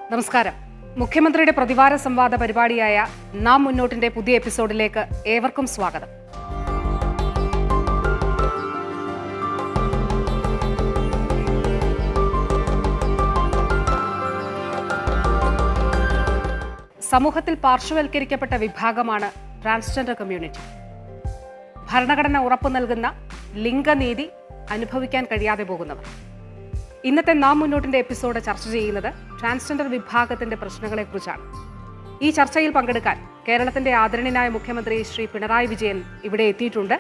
നമസ്കാരം മുഖ്യമന്ത്രിയുടെ പ്രതിവാര സംവാദ പരിപാടിയായ നാം മുന്നോട്ടിന്റെ പുതിയ എപ്പിസോഡിലേക്ക് ഏവർക്കും സ്വാഗതം സമൂഹത്തിൽ പാർശ്വവൽക്കരിക്കപ്പെട്ട വിഭാഗമാണ് ട്രാൻസ്ജെൻഡർ കമ്മ്യൂണിറ്റി ഭരണഘടന ഉറപ്പു നൽകുന്ന ലിംഗനീതി അനുഭവിക്കാൻ കഴിയാതെ പോകുന്നവർ ഇന്നത്തെ നാം മുന്നോട്ടിന്റെ എപ്പിസോഡ് ചർച്ച ചെയ്യുന്നത് ട്രാൻസ്ജെൻഡർ വിഭാഗത്തിന്റെ പ്രശ്നങ്ങളെക്കുറിച്ചാണ് ഈ ചർച്ചയിൽ പങ്കെടുക്കാൻ കേരളത്തിന്റെ ആദരണീയനായ മുഖ്യമന്ത്രി ശ്രീ പിണറായി വിജയൻ ഇവിടെ എത്തിയിട്ടുണ്ട്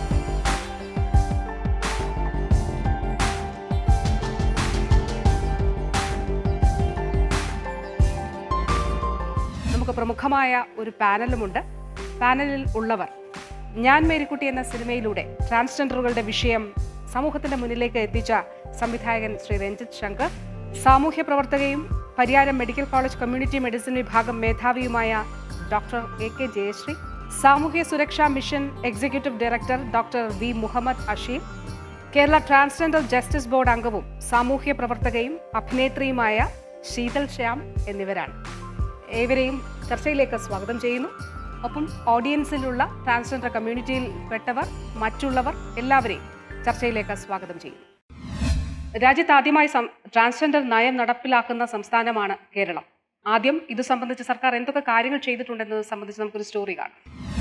നമുക്ക് പ്രമുഖമായ ഒരു പാനലുമുണ്ട് പാനലിൽ ഉള്ളവർ ഞാൻ മേരിക്കുട്ടി എന്ന സിനിമയിലൂടെ ട്രാൻസ്ജെൻഡറുകളുടെ വിഷയം സമൂഹത്തിന്റെ മുന്നിലേക്ക് എത്തിച്ച സംവിധായകൻ ശ്രീ രഞ്ജിത്ത് ശങ്കർ സാമൂഹ്യ പ്രവർത്തകയും Pariyaram medical college community medicine വിഭാഗം മേധാവിയുമായ ഡോക്ടർ എ കെ ജയശ്രീ സാമൂഹ്യ സുരക്ഷാ mission executive director doctor V Muhammad Asheer Kerala transgender justice board അംഗവും സാമൂഹ്യ പ്രവർത്തകയും അഭിനേത്രിയുമായ ശീതൽ ശ്യാം എന്നിവരാണ് ഏവരെയും ചർച്ചയിലേക്ക് സ്വാഗതം ചെയ്യുന്നു ഒപ്പം ഓഡിയൻസിലുള്ള ട്രാൻസ്ജെൻഡർ കമ്മ്യൂണിറ്റിയിൽ പെട്ടവർ മറ്റുള്ളവർ എല്ലാവരെയും ചർച്ചയിലേക്ക് സ്വാഗതം ചെയ്യുന്നു രാജ്യത്ത് ആദ്യമായി സം- ട്രാൻസ്ജെൻഡർ നയം നടപ്പിലാക്കുന്ന സംസ്ഥാനമാണ് കേരളം ആദ്യം ഇത് സംബന്ധിച്ച് സർക്കാർ എന്തൊക്കെ കാര്യങ്ങൾ ചെയ്തിട്ടുണ്ടെന്നത് സംബന്ധിച്ച് നമുക്കൊരു സ്റ്റോറി കാണാം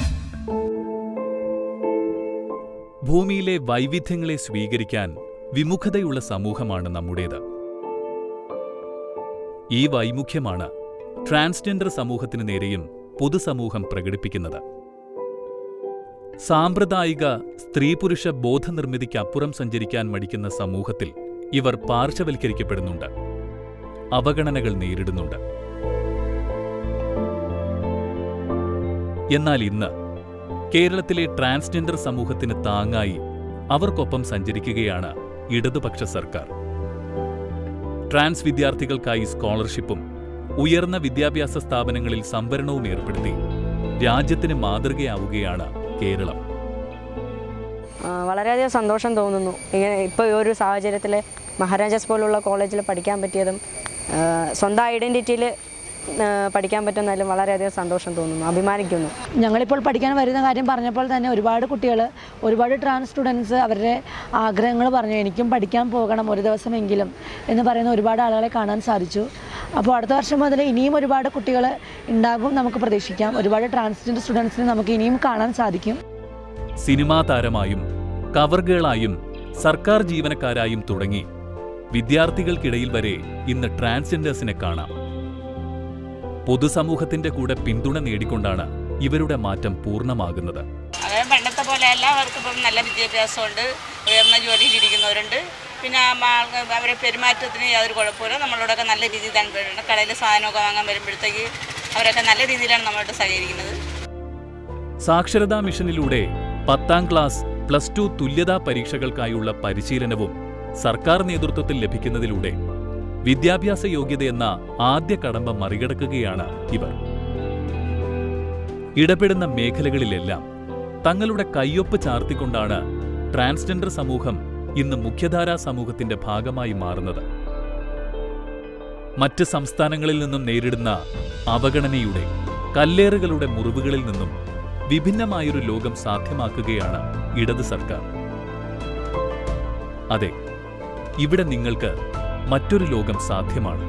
ഭൂമിയിലെ വൈവിധ്യങ്ങളെ സ്വീകരിക്കാൻ വിമുഖതയുള്ള സമൂഹമാണ് നമ്മുടേത് ഈ വൈമുഖ്യമാണ് ട്രാൻസ്ജെൻഡർ സമൂഹത്തിനു നേരെയും പൊതുസമൂഹം പ്രകടിപ്പിക്കുന്നത് സാമ്പ്രദായിക സ്ത്രീ പുരുഷ ബോധനിർമ്മിതിക്കപ്പുറം സഞ്ചരിക്കാൻ മടിക്കുന്ന സമൂഹത്തിൽ ഇവർ പാർശ്വവൽക്കരിക്കപ്പെടുന്നുണ്ട് അവഗണനകൾ നേരിടുന്നുണ്ട് എന്നാൽ ഇന്ന് കേരളത്തിലെ ട്രാൻസ്ജെൻഡർ സമൂഹത്തിന് താങ്ങായി അവർക്കൊപ്പം സഞ്ചരിക്കുകയാണ് ഇടതുപക്ഷ സർക്കാർ ട്രാൻസ് വിദ്യാർത്ഥികൾക്കായി സ്കോളർഷിപ്പും ഉയർന്ന വിദ്യാഭ്യാസ സ്ഥാപനങ്ങളിൽ സംവരണവും ഏർപ്പെടുത്തി രാജ്യത്തിന് മാതൃകയാവുകയാണ് കേരളം ആ, വളരെയധികം സന്തോഷം തോന്നുന്നു ഇങ്ങനെ ഇപ്പോൾ ഈ ഒരു സാഹചര്യത്തിൽ മഹാരാജാസ് പോലുള്ള കോളേജിൽ പഠിക്കാൻ പറ്റിയതും ആ, സ്വന്തം ഐഡൻറ്റിറ്റിയിൽ പഠിക്കാൻ പറ്റുന്നതിലും വളരെയധികം സന്തോഷം തോന്നുന്നു അഭിമാനിക്കുന്നു ഞങ്ങളിപ്പോൾ പഠിക്കാൻ വരുന്ന കാര്യം പറഞ്ഞപ്പോൾ തന്നെ ഒരുപാട് കുട്ടികൾ ഒരുപാട് ട്രാൻസ് സ്റ്റുഡൻസ് അവരുടെ ആഗ്രഹങ്ങൾ പറഞ്ഞു എനിക്കും പഠിക്കാൻ പോകണം ഒരു ദിവസമെങ്കിലും എന്ന് പറയുന്ന ഒരുപാട് ആളുകളെ കാണാൻ സാധിച്ചു അപ്പോൾ അടുത്ത വർഷം മുതൽ ഇനിയും ഒരുപാട് കുട്ടികൾ ഉണ്ടാകും നമുക്ക് പ്രതീക്ഷിക്കാം ഒരുപാട് ട്രാൻസ്ജെൻഡർ സ്റ്റുഡൻസിനെ നമുക്ക് ഇനിയും കാണാൻ സാധിക്കും സിനിമാ താരമായും കവർ ഗേളായും സർക്കാർ ജീവനക്കാരായും തുടങ്ങി വിദ്യാർത്ഥികൾക്കിടയിൽ വരെ ഇന്ന് ട്രാൻസ്ജെൻഡേഴ്സിനെ കാണാം പൊതുസമൂഹത്തിന്റെ കൂടെ പിന്തുണ നേടിക്കൊണ്ടാണ് ഇവരുടെ മാറ്റം പൂർണ്ണമാകുന്നത് അങ്ങനെ പണ്ടത്തെ പോലെ എല്ലാവർക്കും ഇപ്പം നല്ല വിദ്യാഭ്യാസമുണ്ട് ഉയർന്ന ജോലിയിലിരിക്കുന്നവരുണ്ട് പിന്നെ ആ ആൾക്ക് അവരെ പെരുമാറ്റത്തിന് യാതൊരു കുഴപ്പമില്ല നമ്മളോടൊക്കെ നല്ല രീതിയിൽ തന്നെ പെരുമാറുന്നു. കടയിൽ സാധനമൊക്കെ വാങ്ങാൻ വരുമ്പോഴത്തേക്ക് അവരൊക്കെ നല്ല രീതിയിലാണ് നമ്മളോട് സഹകരിക്കുന്നത് സാക്ഷരതാ മിഷനിലൂടെ പത്താം ക്ലാസ് പ്ലസ് ടു തുല്യതാ പരീക്ഷകൾക്കായുള്ള പരിശീലനവും സർക്കാർ നേതൃത്വത്തിൽ ലഭിക്കുന്നതിലൂടെ വിദ്യാഭ്യാസ യോഗ്യതയെന്ന ആദ്യ കടമ്പ മറികടക്കുകയാണ് ഇവർ ഇടപെടുന്ന മേഖലകളിലെല്ലാം തങ്ങളുടെ കയ്യൊപ്പ് ചാർത്തിക്കൊണ്ടാണ് ട്രാൻസ്ജെൻഡർ സമൂഹം ഇന്ന് മുഖ്യധാരാ സമൂഹത്തിന്റെ ഭാഗമായി മാറുന്നത് മറ്റ് സംസ്ഥാനങ്ങളിൽ നിന്നും നേരിടുന്ന അവഗണനയുടെ കല്ലേറുകളുടെ മുറിവുകളിൽ നിന്നും വിഭിന്നമായൊരു ലോകം സാധ്യമാക്കുകയാണ് ഇടത് സർക്കാർ അതെ ഇവിടെ നിങ്ങൾക്ക് മറ്റൊരു ലോകം സാധ്യമാണ്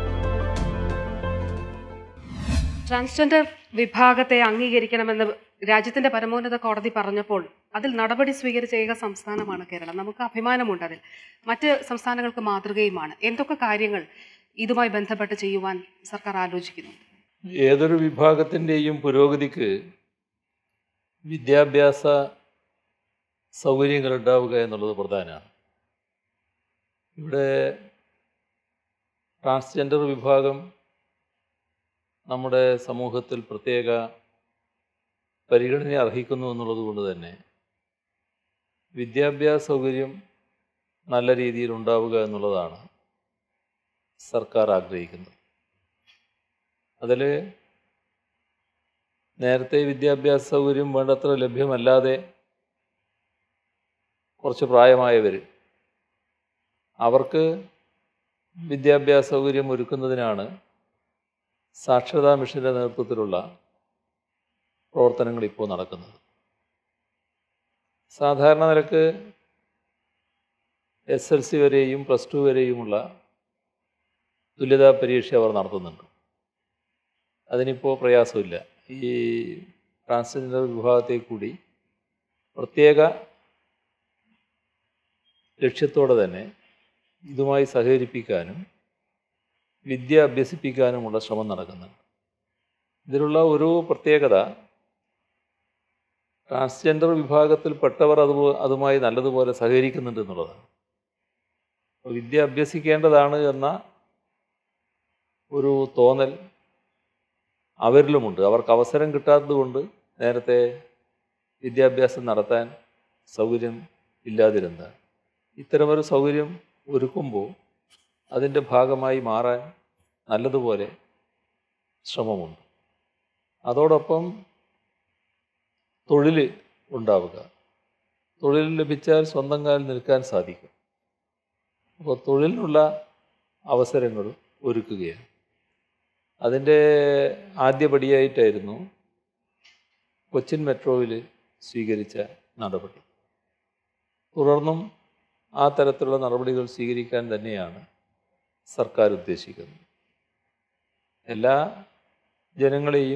ട്രാൻസ്ജെൻഡർ വിഭാഗത്തെ അംഗീകരിക്കണമെന്ന് രാജ്യത്തിന്റെ പരമോന്നത കോടതി പറഞ്ഞപ്പോൾ അതിൽ നടപടി സ്വീകരിച്ച ഏക സംസ്ഥാനമാണ് കേരളം നമുക്ക് അഭിമാനമുണ്ട് അതിൽ മറ്റ് സംസ്ഥാനങ്ങൾക്ക് മാതൃകയുമാണ് എന്തൊക്കെ കാര്യങ്ങൾ ഇതുമായി ബന്ധപ്പെട്ട് ചെയ്യുവാൻ സർക്കാർ ആലോചിക്കുന്നു ഏതൊരു വിഭാഗത്തിൻ്റെയും പുരോഗതിക്ക് വിദ്യാഭ്യാസ സൗകര്യങ്ങൾ ഉണ്ടാവുക എന്നുള്ളത് പ്രധാനമാണ് ഇവിടെ ട്രാൻസ്ജെൻഡർ വിഭാഗം നമ്മുടെ സമൂഹത്തിൽ പ്രത്യേക പരിഗണന അർഹിക്കുന്നു എന്നുള്ളത് കൊണ്ട് തന്നെ വിദ്യാഭ്യാസ സൗകര്യം നല്ല രീതിയിൽ ഉണ്ടാവുക എന്നുള്ളതാണ് സർക്കാർ ആഗ്രഹിക്കുന്നത് അതിൽ നേരത്തെ വിദ്യാഭ്യാസ സൗകര്യം വേണ്ടത്ര ലഭ്യമല്ലാതെ കുറച്ച് പ്രായമായവർ അവർക്ക് വിദ്യാഭ്യാസ സൗകര്യം ഒരുക്കുന്നതിനാണ് സാക്ഷരതാ മിഷൻ്റെ നേതൃത്വത്തിലുള്ള പ്രവർത്തനങ്ങൾ ഇപ്പോൾ നടക്കുന്നത് സാധാരണ നിലക്ക് എസ് എൽ സി വരെയും പ്ലസ് ടു വരെയുമുള്ള തുല്യതാ പരീക്ഷ അവർ നടത്തുന്നുണ്ട് അതിനിപ്പോൾ പ്രയാസമില്ല ഈ ട്രാൻസ്ജെൻഡർ വിഭാഗത്തെ കൂടി പ്രത്യേക ലക്ഷ്യത്തോടെ തന്നെ ഇതുമായി സഹകരിപ്പിക്കാനും വിദ്യ അഭ്യസിപ്പിക്കാനുമുള്ള ശ്രമം നടക്കുന്നുണ്ട് ഇതിലുള്ള ഒരു പ്രത്യേകത ട്രാൻസ്ജെൻഡർ വിഭാഗത്തിൽപ്പെട്ടവർ അത് അതുമായി നല്ലതുപോലെ സഹകരിക്കുന്നുണ്ട് എന്നുള്ളതാണ് അപ്പോൾ വിദ്യ അഭ്യസിക്കേണ്ടതാണ് എന്ന ഒരു തോന്നൽ അവരിലുമുണ്ട് അവർക്ക് അവസരം കിട്ടാത്തതുകൊണ്ട് നേരത്തെ വിദ്യാഭ്യാസം നടത്താൻ സൗകര്യം ഇല്ലാതിരുന്നതാണ് ഇത്തരമൊരു സൗകര്യം ഒരുക്കുമ്പോൾ അതിൻ്റെ ഭാഗമായി മാറാൻ നല്ലതുപോലെ ശ്രമമുണ്ട് അതോടൊപ്പം തൊഴിൽ ഉണ്ടാവുക തൊഴിൽ ലഭിച്ചാൽ സ്വന്തം കാലിൽ നിൽക്കാൻ സാധിക്കും അപ്പോൾ തൊഴിലിനുള്ള അവസരങ്ങൾ ഒരുക്കുകയാണ് അതിൻ്റെ ആദ്യപടിയായിട്ടായിരുന്നു കൊച്ചിൻ മെട്രോയിൽ സ്വീകരിച്ച നടപടി തുടർന്നും ആ തരത്തിലുള്ള നടപടികൾ സ്വീകരിക്കാൻ തന്നെയാണ് സർക്കാർ ഉദ്ദേശിക്കുന്നത് എല്ലാ ജനങ്ങളെയും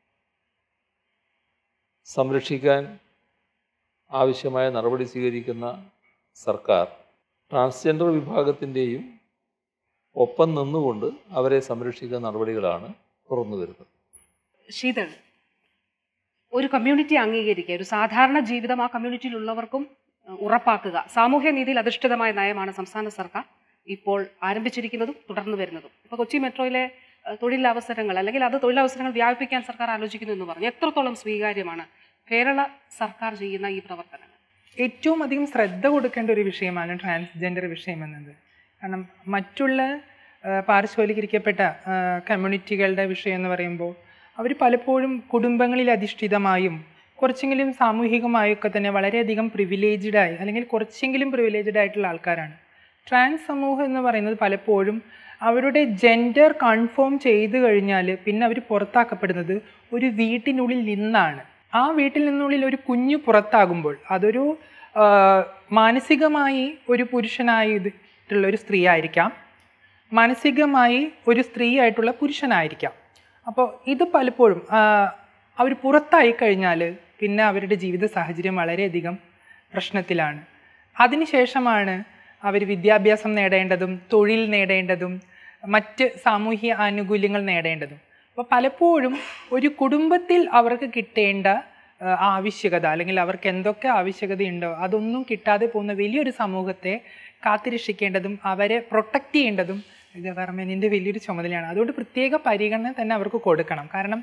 സംരക്ഷിക്കാൻ ആവശ്യമായ നടപടി സ്വീകരിക്കുന്ന സർക്കാർ ട്രാൻസ്ജെൻഡർ വിഭാഗത്തിൻ്റെയും ഒപ്പം നിന്നുകൊണ്ട് അവരെ സംരക്ഷിക്കുന്ന നടപടികളാണ് തുറന്നു വരുന്നത് ശീതൾ ഒരു കമ്മ്യൂണിറ്റി അംഗീകരിക്കുക ഒരു സാധാരണ ജീവിതം ആ കമ്മ്യൂണിറ്റിയിലുള്ളവർക്കും ഏഹ്, ഉറപ്പാക്കുക സാമൂഹ്യ നീതിയിൽ അധിഷ്ഠിതമായ നയമാണ് സംസ്ഥാന സർക്കാർ ഇപ്പോൾ ആരംഭിച്ചിരിക്കുന്നതും തുടർന്നു വരുന്നതും ഇപ്പോൾ കൊച്ചി മെട്രോയിലെ ഏഹ്, തൊഴിലവസരങ്ങൾ അല്ലെങ്കിൽ അത് തൊഴിലവസരങ്ങൾ വ്യാപിപ്പിക്കാൻ സർക്കാർ ആലോചിക്കുന്നു എന്ന് പറഞ്ഞു എത്രത്തോളം സ്വീകാര്യമാണ് കേരള സർക്കാർ ചെയ്യുന്ന ഈ പ്രവർത്തനങ്ങൾ ഏറ്റവും അധികം ശ്രദ്ധ കൊടുക്കേണ്ട ഒരു വിഷയമാണ് ട്രാൻസ്ജെൻഡർ വിഷയം എന്നത് കാരണം മറ്റുള്ള ആ, പാർശ്വവൽക്കരിക്കപ്പെട്ട ആ, കമ്മ്യൂണിറ്റികളുടെ വിഷയം എന്ന് പറയുമ്പോൾ അവർ പലപ്പോഴും കുടുംബങ്ങളിൽ അധിഷ്ഠിതമായും കുറച്ചെങ്കിലും സാമൂഹികമായൊക്കെ തന്നെ വളരെയധികം പ്രിവിലേജ്ഡ് ആയി അല്ലെങ്കിൽ കുറച്ചെങ്കിലും പ്രിവിലേജ്ഡ് ആയിട്ടുള്ള ആൾക്കാരാണ് ട്രാൻസ് സമൂഹം എന്ന് പറയുന്നത് പലപ്പോഴും അവരുടെ ജെൻഡർ കൺഫേം ചെയ്തു കഴിഞ്ഞാൽ പിന്നെ അവർ പുറത്താക്കപ്പെടുന്നത് ഒരു വീട്ടിനുള്ളിൽ നിന്നാണ് ആ വീട്ടിൽ നിന്നുള്ളിൽ ഒരു കുഞ്ഞു പുറത്താകുമ്പോൾ അതൊരു ആ, മാനസികമായി ഒരു പുരുഷനായിട്ടുള്ള ഒരു സ്ത്രീ ആയിരിക്കാം മാനസികമായി ഒരു സ്ത്രീ ആയിട്ടുള്ള പുരുഷനായിരിക്കാം അപ്പോൾ ഇത് പലപ്പോഴും അവർ പുറത്തായി കഴിഞ്ഞാൽ പിന്നെ അവരുടെ ജീവിത സാഹചര്യം വളരെയധികം പ്രശ്നത്തിലാണ് അതിനുശേഷമാണ് അവർ വിദ്യാഭ്യാസം നേടേണ്ടതും തൊഴിൽ നേടേണ്ടതും മറ്റ് സാമൂഹ്യ ആനുകൂല്യങ്ങൾ നേടേണ്ടതും അപ്പോൾ പലപ്പോഴും ഒരു കുടുംബത്തിൽ അവർക്ക് കിട്ടേണ്ട ആ, ആവശ്യകത അല്ലെങ്കിൽ അവർക്ക് എന്തൊക്കെ ആവശ്യകതയുണ്ടോ അതൊന്നും കിട്ടാതെ പോകുന്ന വലിയൊരു സമൂഹത്തെ കാത്തിരക്ഷിക്കേണ്ടതും അവരെ പ്രൊട്ടക്റ്റ് ചെയ്യേണ്ടതും ഗവൺമെൻറ്റിൻ്റെ വലിയൊരു ചുമതലയാണ് അതുകൊണ്ട് പ്രത്യേക പരിഗണന തന്നെ അവർക്ക് കൊടുക്കണം കാരണം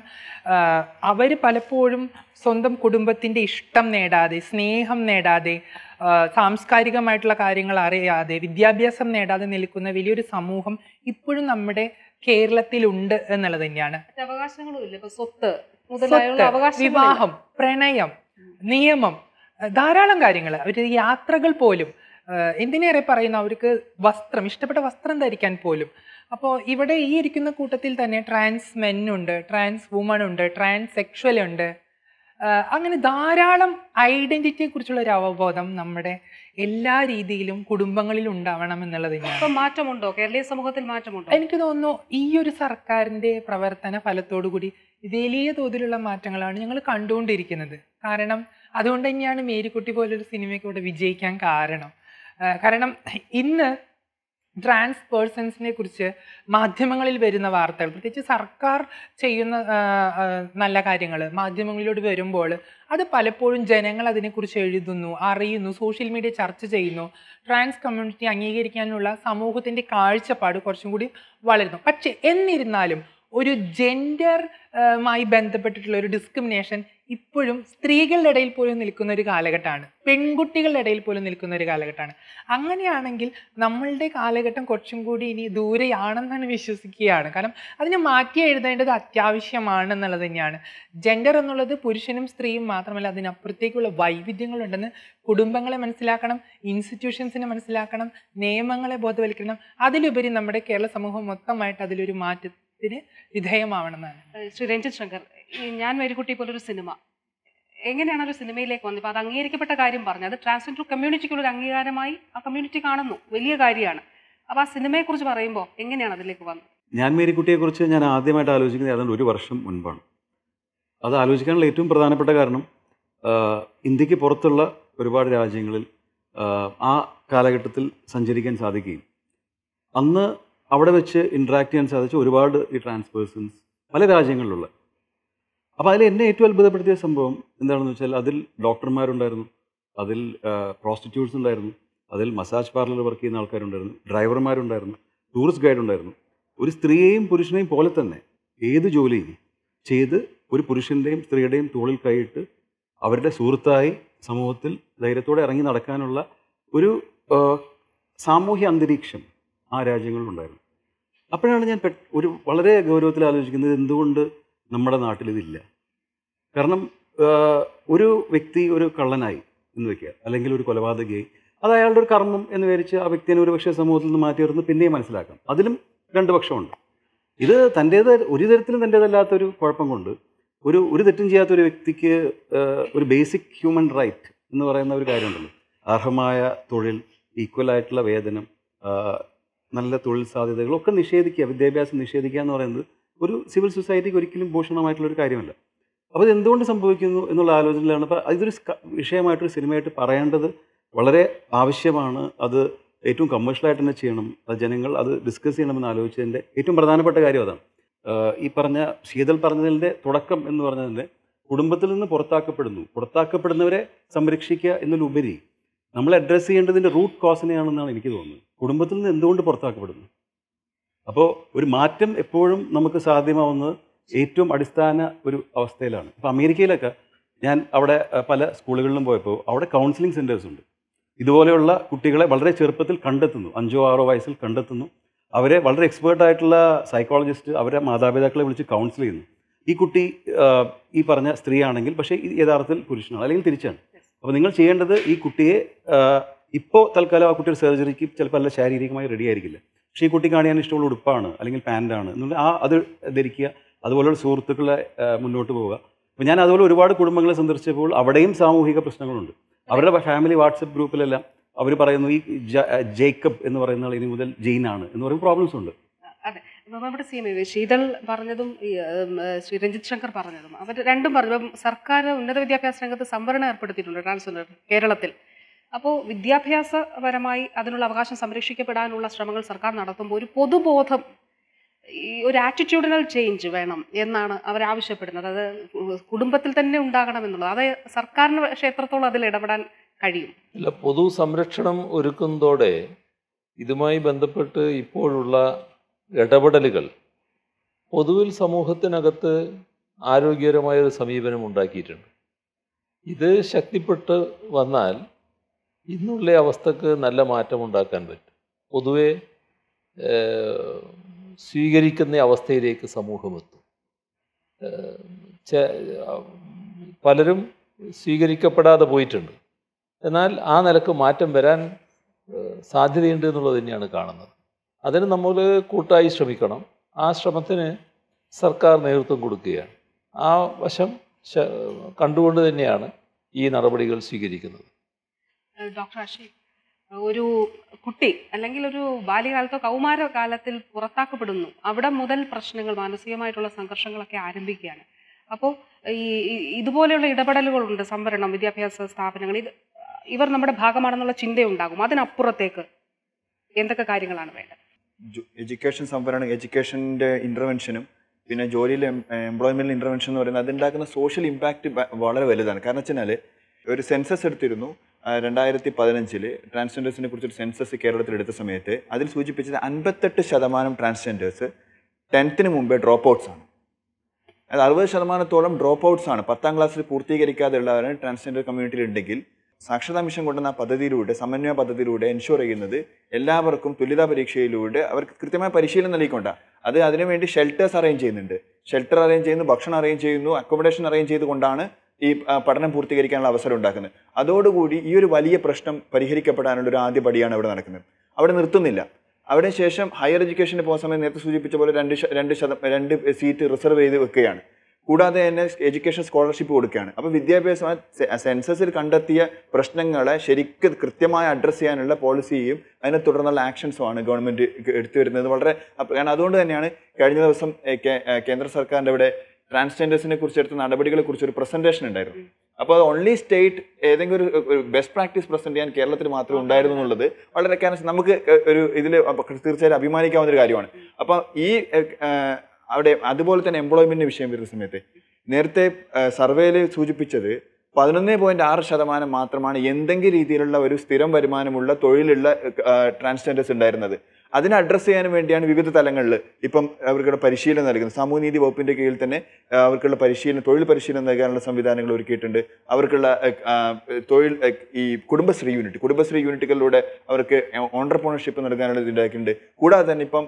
അവർ പലപ്പോഴും സ്വന്തം കുടുംബത്തിൻ്റെ ഇഷ്ടം നേടാതെ സ്നേഹം നേടാതെ ആ, സാംസ്കാരികമായിട്ടുള്ള കാര്യങ്ങൾ അറിയാതെ വിദ്യാഭ്യാസം നേടാതെ നിൽക്കുന്ന വലിയൊരു സമൂഹം ഇപ്പോഴും നമ്മുടെ കേരളത്തിലുണ്ട് എന്നുള്ളത് തന്നെയാണ് മറ്റ് അവകാശങ്ങളും ഇല്ല ഇപ്പൊ സ്വത്ത് മുതലായുള്ള സ്വത്ത്, അവകാശം വിവാഹം പ്രണയം നിയമം അഹ് ധാരാളം കാര്യങ്ങൾ അവർ യാത്രകൾ പോലും അഹ് എന്തിനേറെ പറയുന്നു അവർക്ക് വസ്ത്രം ഇഷ്ടപ്പെട്ട വസ്ത്രം ധരിക്കാൻ പോലും അപ്പോൾ ഇവിടെ ഈ ഇരിക്കുന്ന കൂട്ടത്തിൽ തന്നെ ട്രാൻസ് മെൻ ഉണ്ട് ട്രാൻസ് വുമൺ ഉണ്ട് ട്രാൻസ് സെക്ഷൽ ഉണ്ട് ആഹ് അങ്ങനെ ധാരാളം ഐഡന്റിറ്റിയെ കുറിച്ചുള്ള ഒരു അവബോധം നമ്മുടെ എല്ലാ രീതിയിലും കുടുംബങ്ങളിൽ ഉണ്ടാവണം എന്നുള്ളത് തന്നെയാണ് ഇപ്പൊ മാറ്റമുണ്ടോ കേരളീയ സമൂഹത്തിൽ മാറ്റമുണ്ടോ എനിക്ക് തോന്നുന്നു ഈ ഒരു സർക്കാരിന്റെ പ്രവർത്തന ഫലത്തോടു കൂടി വലിയ തോതിലുള്ള മാറ്റങ്ങളാണ് ഞങ്ങൾ കണ്ടുകൊണ്ടിരിക്കുന്നത് കാരണം അതുകൊണ്ട് തന്നെയാണ് മേരിക്കുട്ടി പോലൊരു സിനിമയ്ക്ക് ഇവിടെ വിജയിക്കാൻ കാരണം ആ, കാരണം ഇന്ന് ട്രാൻസ് പേഴ്സൺസിനെ കുറിച്ച് മാധ്യമങ്ങളിൽ വരുന്ന വാർത്തകൾ പ്രത്യേകിച്ച് സർക്കാർ ചെയ്യുന്ന ആ, ആ, നല്ല കാര്യങ്ങൾ മാധ്യമങ്ങളിലൂടെ വരുമ്പോൾ അത് പലപ്പോഴും ജനങ്ങൾ അതിനെക്കുറിച്ച് എഴുതുന്നു അറിയുന്നു സോഷ്യൽ മീഡിയ ചർച്ച ചെയ്യുന്നു ട്രാൻസ് കമ്മ്യൂണിറ്റി അംഗീകരിക്കാനുള്ള സമൂഹത്തിൻ്റെ കാഴ്ചപ്പാട് കുറച്ചും കൂടി വളരുന്നു പക്ഷേ എന്നിരുന്നാലും ഒരു ജെൻഡർ മായി ബന്ധപ്പെട്ടിട്ടുള്ള ഒരു ഡിസ്ക്രിമിനേഷൻ ഇപ്പോഴും സ്ത്രീകളുടെ ഇടയിൽ പോലും നിൽക്കുന്ന ഒരു കാലഘട്ടമാണ് പെൺകുട്ടികളുടെ ഇടയിൽ പോലും നിൽക്കുന്ന ഒരു കാലഘട്ടമാണ് അങ്ങനെയാണെങ്കിൽ നമ്മളുടെ കാലഘട്ടം കുറച്ചും കൂടി ഇനി ദൂരെയാണെന്നാണ് വിശ്വസിക്കുകയാണ് കാരണം അതിനെ മാറ്റി എഴുതേണ്ടത് അത്യാവശ്യമാണ് എന്നുള്ളത് തന്നെയാണ് ജെൻഡർ എന്നുള്ളത് പുരുഷനും സ്ത്രീയും മാത്രമല്ല അതിനപ്പുറത്തേക്കുള്ള വൈവിധ്യങ്ങളുണ്ടെന്ന് കുടുംബങ്ങളെ മനസ്സിലാക്കണം ഇൻസ്റ്റിറ്റ്യൂഷൻസിനെ മനസ്സിലാക്കണം നിയമങ്ങളെ ബോധവൽക്കരണം അതിലുപരി നമ്മുടെ കേരള സമൂഹം മൊത്തമായിട്ട് അതിലൊരു മാറ്റ ഇതിന് വിധേയമാവണമെന്നാണ് ഏഹ് ശ്രീ രഞ്ജിത് ശങ്കർ ഈ ഞാൻ മേരിക്കുട്ടി പോലൊരു സിനിമ എങ്ങനെയാണ് ഒരു സിനിമയിലേക്ക് വന്നത് ഇപ്പോൾ അത് അംഗീകരിക്കപ്പെട്ട കാര്യം പറഞ്ഞു അത് ട്രാൻസ്ജെൻഡർ കമ്മ്യൂണിറ്റിക്കുള്ള ഒരു അംഗീകാരമായി ആ കമ്മ്യൂണിറ്റി കാണുന്നു വലിയ കാര്യമാണ് അപ്പോൾ ആ സിനിമയെക്കുറിച്ച് പറയുമ്പോൾ എങ്ങനെയാണ് അതിലേക്ക് വന്നത് ഞാൻ മേരിക്കുട്ടിയെക്കുറിച്ച് ഞാൻ ആദ്യമായിട്ട് ആലോചിക്കുന്നത് ഏതാണ്ട് ഒരു വർഷം മുൻപാണ് അത് ആലോചിക്കാനുള്ള ഏറ്റവും പ്രധാനപ്പെട്ട കാരണം ആഹ്, ഇന്ത്യക്ക് പുറത്തുള്ള ഒരുപാട് രാജ്യങ്ങളിൽ ആഹ്, ആ കാലഘട്ടത്തിൽ സഞ്ചരിക്കാൻ സാധിക്കുകയും അന്ന് അവിടെ വെച്ച് ഇൻട്രാക്ട് ചെയ്യാൻ സാധിച്ച ഒരുപാട് ഈ ട്രാൻസ് പേഴ്സൺസ് പല രാജ്യങ്ങളിലുള്ള അപ്പോൾ അതിൽ എന്നെ ഏറ്റവും അത്ഭുതപ്പെടുത്തിയ സംഭവം എന്താണെന്ന് വെച്ചാൽ അതിൽ ഡോക്ടർമാരുണ്ടായിരുന്നു അതിൽ പ്രോസ്റ്റിറ്റ്യൂട്ട്സ് ഉണ്ടായിരുന്നു അതിൽ മസാജ് പാർലറിൽ വർക്ക് ചെയ്യുന്ന ആൾക്കാരുണ്ടായിരുന്നു ഡ്രൈവർമാരുണ്ടായിരുന്നു ടൂറിസ്റ്റ് ഗൈഡ് ഉണ്ടായിരുന്നു ഒരു സ്ത്രീയെയും പുരുഷനെയും പോലെ തന്നെ ഏത് ജോലിയും ചെയ്ത് ഒരു പുരുഷൻ്റെയും സ്ത്രീയുടെയും തോളിൽ കൈയിട്ട് അവരുടെ സുഹൃത്തായി സമൂഹത്തിൽ ധൈര്യത്തോടെ ഇറങ്ങി നടക്കാനുള്ള ഒരു ആ, സാമൂഹ്യ അന്തരീക്ഷം ആ രാജ്യങ്ങളിലുണ്ടായിരുന്നു അപ്പോഴാണ് ഞാൻ പെട്ട് ഒരു വളരെ ഗൗരവത്തിൽ ആലോചിക്കുന്നത് എന്തുകൊണ്ട് നമ്മുടെ നാട്ടിൽ ഇതില്ല കാരണം ആ, ഒരു വ്യക്തി ഒരു കള്ളനായി എന്ന് വെക്കുക അല്ലെങ്കിൽ ഒരു കൊലപാതകയായി അത് അയാളുടെ ഒരു കർമ്മം എന്ന് വിചാരിച്ച് ആ വ്യക്തിനെ ഒരു പക്ഷേ സമൂഹത്തിൽ നിന്ന് മാറ്റി നിർത്തുന്ന പിന്നെയും മനസ്സിലാക്കാം അതിലും രണ്ട് പക്ഷമുണ്ട് ഇത് തൻ്റേത് ഒരു തരത്തിലും തൻ്റേതല്ലാത്തൊരു കുഴപ്പം കൊണ്ട് ഒരു ഒരു തെറ്റും ചെയ്യാത്ത ഒരു വ്യക്തിക്ക് ആ, ഒരു ബേസിക് ഹ്യൂമൻ റൈറ്റ് എന്ന് പറയുന്ന ഒരു കാര്യമുണ്ടല്ലോ അർഹമായ തൊഴിൽ ഈക്വൽ ആയിട്ടുള്ള വേതനം ആ, നല്ല തൊഴിൽ സാധ്യതകളൊക്കെ നിഷേധിക്കുക വിദ്യാഭ്യാസം നിഷേധിക്കുക എന്ന് പറയുന്നത് ഒരു സിവിൽ സൊസൈറ്റിക്ക് ഒരിക്കലും ഭൂഷണമായിട്ടുള്ള ഒരു കാര്യമല്ല അപ്പോൾ ഇത് എന്തുകൊണ്ട് സംഭവിക്കുന്നു എന്നുള്ള ആലോചനയിലാണ് അപ്പോൾ ഇതൊരു സ്ക- വിഷയമായിട്ടൊരു സിനിമയായിട്ട് പറയേണ്ടത് വളരെ ആവശ്യമാണ് അത് ഏറ്റവും കമേഴ്ഷ്യലായിട്ട് തന്നെ ചെയ്യണം അത് ജനങ്ങൾ അത് ഡിസ്കസ് ചെയ്യണമെന്ന് ആലോചിച്ചതിൻ്റെ ഏറ്റവും പ്രധാനപ്പെട്ട കാര്യം അതാണ് ആഹ് ഈ പറഞ്ഞ ശീതൽ പറഞ്ഞതിൻ്റെ തുടക്കം എന്ന് പറഞ്ഞതിൻ്റെ കുടുംബത്തിൽ നിന്ന് പുറത്താക്കപ്പെടുന്നു പുറത്താക്കപ്പെടുന്നവരെ സംരക്ഷിക്കുക എന്നതിലുപരി നമ്മൾ അഡ്രസ്സ് ചെയ്യേണ്ടതിൻ്റെ റൂട്ട് കോസിനെയാണെന്നാണ് എനിക്ക് തോന്നുന്നത് കുടുംബത്തിൽ നിന്ന് എന്തുകൊണ്ട് പുറത്താക്കപ്പെടുന്നു അപ്പോൾ ഒരു മാറ്റം എപ്പോഴും നമുക്ക് സാധ്യമാവുന്നത് ഏറ്റവും അടിസ്ഥാന ഒരു അവസ്ഥയിലാണ് ഇപ്പോൾ അമേരിക്കയിലൊക്കെ ഞാൻ അവിടെ അഹ്, പല സ്കൂളുകളിലും പോയപ്പോൾ അവിടെ കൗൺസിലിംഗ് സെൻറ്റേഴ്സ് ഉണ്ട് ഇതുപോലെയുള്ള കുട്ടികളെ വളരെ ചെറുപ്പത്തിൽ കണ്ടെത്തുന്നു അഞ്ചോ ആറോ വയസ്സിൽ കണ്ടെത്തുന്നു അവരെ വളരെ എക്സ്പേർട്ട് ആയിട്ടുള്ള സൈക്കോളജിസ്റ്റ് അവരെ മാതാപിതാക്കളെ വിളിച്ച് കൗൺസിൽ ചെയ്യുന്നു ഈ കുട്ടി ആഹ്, ഈ പറഞ്ഞ സ്ത്രീയാണെങ്കിൽ പക്ഷേ ഇത് യഥാർത്ഥത്തിൽ പുരുഷനാണ് അല്ലെങ്കിൽ തിരിച്ചാണ് അപ്പോൾ നിങ്ങൾ ചെയ്യേണ്ടത് ഈ കുട്ടിയെ ഇപ്പോൾ തൽക്കാലം ആ കുട്ടിയുടെ സർജറിക്ക് ചിലപ്പോൾ നല്ല ശാരീരികമായി റെഡി ആയിരിക്കില്ല പക്ഷേ ഈ കുട്ടി കാണിയാൻ ഇഷ്ടമുള്ള ഉടുപ്പാണ് അല്ലെങ്കിൽ പാൻറ്റാണ് എന്നുള്ള ആ അത് ധരിക്കുക അതുപോലെയുള്ള സുഹൃത്തുക്കളെ ആഹ്, മുന്നോട്ട് പോവുക അപ്പോൾ ഞാൻ അതുപോലെ ഒരുപാട് കുടുംബങ്ങളെ സന്ദർശിച്ചപ്പോൾ അവിടെയും സാമൂഹിക പ്രശ്നങ്ങളുണ്ട് അവരുടെ ഫാമിലി വാട്സപ്പ് ഗ്രൂപ്പിലെല്ലാം അവർ പറയുന്നു ഈ ജ- ജേക്കബ് എന്ന് പറയുന്ന ആൾ ഇനി മുതൽ ജെയിനാണ് എന്ന് പറയുന്ന പ്രോബ്ലംസ് ഉണ്ട് അതെ ഇപ്പം നമ്മുടെ സി എം ശീതൾ പറഞ്ഞതും ഈ, ഉം, ഏഹ്, ശ്രീ രഞ്ജിത് ശങ്കർ പറഞ്ഞതും അവർ രണ്ടും പറഞ്ഞു ഇപ്പം സർക്കാർ ഉന്നത വിദ്യാഭ്യാസ രംഗത്ത് സംവരണം ഏർപ്പെടുത്തിയിട്ടുണ്ട് ട്രാൻസ്ജെൻഡർ കേരളത്തിൽ അപ്പോൾ വിദ്യാഭ്യാസപരമായി അതിനുള്ള അവകാശം സംരക്ഷിക്കപ്പെടാനുള്ള ശ്രമങ്ങൾ സർക്കാർ നടത്തുമ്പോൾ ഒരു പൊതുബോധം ഈ ഒരു ആറ്റിറ്റ്യൂഡിനൽ ചേഞ്ച് വേണം എന്നാണ് അവർ ആവശ്യപ്പെടുന്നത് അത് കുടുംബത്തിൽ തന്നെ ഉണ്ടാകണമെന്നുള്ളത് അത് സർക്കാരിന് പക്ഷേ എത്രത്തോളം അതിൽ ഇടപെടാൻ കഴിയും അല്ല പൊതു സംരക്ഷണം ഒരുക്കുന്നതോടെ ഇതുമായി ബന്ധപ്പെട്ട് ഇപ്പോഴുള്ള ഇടപെടലുകൾ പൊതുവിൽ സമൂഹത്തിനകത്ത് ആരോഗ്യകരമായ ഒരു സമീപനം ഉണ്ടാക്കിയിട്ടുണ്ട് ഇത് ശക്തിപ്പെട്ട് വന്നാൽ ഇന്നുള്ള അവസ്ഥക്ക് നല്ല മാറ്റം ഉണ്ടാക്കാൻ പറ്റും പൊതുവെ ഏഹ്, സ്വീകരിക്കുന്ന അവസ്ഥയിലേക്ക് സമൂഹം എത്തും ഏഹ്, ചെ- പലരും സ്വീകരിക്കപ്പെടാതെ പോയിട്ടുണ്ട് എന്നാൽ ആ നിലക്ക് മാറ്റം വരാൻ ഏഹ്, സാധ്യതയുണ്ട് എന്നുള്ളത് തന്നെയാണ് കാണുന്നത് അതിന് നമ്മൾ കൂട്ടായി ശ്രമിക്കണം ആ ശ്രമത്തിന് സർക്കാർ നേതൃത്വം കൊടുക്കുകയാണ് ആ വശം ശ- കണ്ടുകൊണ്ട് തന്നെയാണ് ഈ നടപടികൾ സ്വീകരിക്കുന്നത് ഏഹ് ഡോക്ടർ അഷി ഒരു കുട്ടി അല്ലെങ്കിൽ ഒരു ബാല്യകാലത്തോ കൗമാര കാലത്തിൽ പുറത്താക്കപ്പെടുന്നു അവിടെ മുതൽ പ്രശ്നങ്ങൾ മാനസികമായിട്ടുള്ള സംഘർഷങ്ങളൊക്കെ ആരംഭിക്കുകയാണ് അപ്പോൾ ഈ ഈ- ഇതുപോലെയുള്ള ഇടപെടലുകളുണ്ട് സംവരണം വിദ്യാഭ്യാസ സ്ഥാപനങ്ങൾ ഇത് ഇവർ നമ്മുടെ ഭാഗമാണെന്നുള്ള ചിന്തയുണ്ടാകും അതിനപ്പുറത്തേക്ക് എന്തൊക്കെ കാര്യങ്ങളാണ് വേണ്ടത് എഡ്യൂക്കേഷൻ സംവരണം എഡ്യൂക്കേഷൻ്റെ ഇൻ്റർവെൻഷനും പിന്നെ ജോലിയിൽ എംപ്ലോയ്മെൻറ്റ് ഇൻ്റർവെൻഷൻ എന്ന് പറയുന്നത് അതുണ്ടാക്കുന്ന സോഷ്യൽ ഇമ്പാക്റ്റ് വളരെ വലുതാണ് കാരണം വെച്ചാൽ ഒരു സെൻസസ് എടുത്തിരുന്നു ആ, രണ്ടായിരത്തി പതിനഞ്ചിൽ ട്രാൻസ്ജെൻഡേഴ്സിനെ കുറിച്ചൊരു സെൻസസ് കേരളത്തിൽ എടുത്ത സമയത്ത് അതിൽ സൂചിപ്പിച്ചത് അൻപത്തെട്ട് ശതമാനം ട്രാൻസ്ജെൻഡേഴ്സ് ടെൻത്തിന് മുമ്പേ ഡ്രോപ്പ് ഔട്ട്സ് ആണ് അത് അറുപത് ശതമാനത്തോളം ഡ്രോപ്പ് ഔട്ട്സ് ആണ് പത്താം ക്ലാസ്സിൽ പൂർത്തീകരിക്കാതെ ഉള്ളവരാണ് ട്രാൻസ്ജെൻഡർ കമ്മ്യൂണിറ്റിയിൽ ഉണ്ടെങ്കിൽ സാക്ഷരതാ മിഷൻ കൊണ്ടുവന്ന ആ പദ്ധതിയിലൂടെ സമന്വയ പദ്ധതിയിലൂടെ എൻഷുർ ചെയ്യുന്നത് എല്ലാവർക്കും തുല്യതാ പരീക്ഷയിലൂടെ അവർക്ക് കൃത്യമായ പരിശീലനം നൽകിക്കൊണ്ട അത് അതിനുവേണ്ടി ഷെൽട്ടേഴ്സ് അറേഞ്ച് ചെയ്യുന്നുണ്ട് ഷെൽട്ടർ അറേഞ്ച് ചെയ്യുന്നു ഭക്ഷണം അറേഞ്ച് ചെയ്യുന്നു അക്കോമഡേഷൻ അറേഞ്ച് ചെയ്തുകൊണ്ടാണ് ഈ ആ, പഠനം പൂർത്തീകരിക്കാനുള്ള അവസരം ഉണ്ടാക്കുന്നത് അതോടുകൂടി ഈ ഒരു വലിയ പ്രശ്നം പരിഹരിക്കപ്പെടാനുള്ള ഒരു ആദ്യ പടിയാണ് അവിടെ നടക്കുന്നത് അവിടെ നിർത്തുന്നില്ല അവിടെ ശേഷം ഹയർ എഡ്യൂക്കേഷന് പോകുന്ന സമയം നേരത്തെ സൂചിപ്പിച്ച പോലെ രണ്ട് ശ- രണ്ട് ശതം രണ്ട് സീറ്റ് റിസർവ് ചെയ്ത് വെക്കുകയാണ് കൂടാതെ തന്നെ എഡ്യൂക്കേഷൻ സ്കോളർഷിപ്പ് കൊടുക്കുകയാണ് അപ്പോൾ വിദ്യാഭ്യാസ സെൻസസിൽ കണ്ടെത്തിയ പ്രശ്നങ്ങളെ ശരിക്കും കൃത്യമായി അഡ്രസ്സ് ചെയ്യാനുള്ള പോളിസിയും അതിനെ തുടർന്നുള്ള ആക്ഷൻസുമാണ് ഗവൺമെൻറ് എടുത്തു വരുന്നത് വളരെ അപ്പ- കാരണം അതുകൊണ്ട് തന്നെയാണ് കഴിഞ്ഞ ദിവസം ഏ, കേ- ഏ, കേന്ദ്ര സർക്കാരിൻ്റെ ഇവിടെ ട്രാൻസ്ജെൻഡേഴ്സിനെ കുറിച്ച് എടുത്ത നടപടികളെ കുറിച്ച് ഒരു പ്രസന്റേഷൻ ഉണ്ടായിരുന്നു അപ്പോൾ ഓൺലി സ്റ്റേറ്റ് ഏതെങ്കിലും ഒരു ബെസ്റ്റ് പ്രാക്ടീസ് പ്രസന്റ് ചെയ്യാൻ കേരളത്തിൽ മാത്രമേ ഉണ്ടായിരുന്നു എന്നുള്ളത് വളരെ കാരണം നമുക്ക് ഒരു ഇതിൽ തീർച്ചയായും അഭിമാനിക്കാവുന്ന ഒരു കാര്യമാണ് അപ്പോൾ ഈ ഏഹ്, ഏഹ്, അവിടെ അതുപോലെ തന്നെ എംപ്ലോയ്മെന്റിന്റെ വിഷയം വരുന്ന സമയത്ത് നേരത്തെ സർവേയിൽ സൂചിപ്പിച്ചത് പതിനൊന്ന് പോയിന്റ് ആറ് ശതമാനം മാത്രമാണ് എന്തെങ്കിലും രീതിയിലുള്ള ഒരു സ്ഥിരം വരുമാനമുള്ള തൊഴിലുള്ള ട്രാൻസ്ജെൻഡേഴ്സ് ഉണ്ടായിരുന്നത് അതിനെ അഡ്രസ്സ് ചെയ്യാൻ വേണ്ടിയാണ് വിവിധ തലങ്ങളിൽ ഇപ്പം അവർക്കുള്ള പരിശീലനം നൽകുന്നത് സാമൂഹ്യനീതി വകുപ്പിന്റെ കീഴിൽ തന്നെ ആ, അവർക്കുള്ള പരിശീലനം തൊഴിൽ പരിശീലനം നൽകാനുള്ള സംവിധാനങ്ങൾ ഒരുക്കിയിട്ടുണ്ട് അവർക്കുള്ള ഏഹ്, ആ, തൊഴിൽ ഏഹ്, ഈ കുടുംബശ്രീ യൂണിറ്റ് കുടുംബശ്രീ യൂണിറ്റുകളിലൂടെ അവർക്ക് ഓണ്ടർപ്രണർഷിപ്പ് നൽകാനുള്ള ഇത് ഉണ്ടാക്കിയിട്ടുണ്ട് കൂടാതെ തന്നെ ഇപ്പം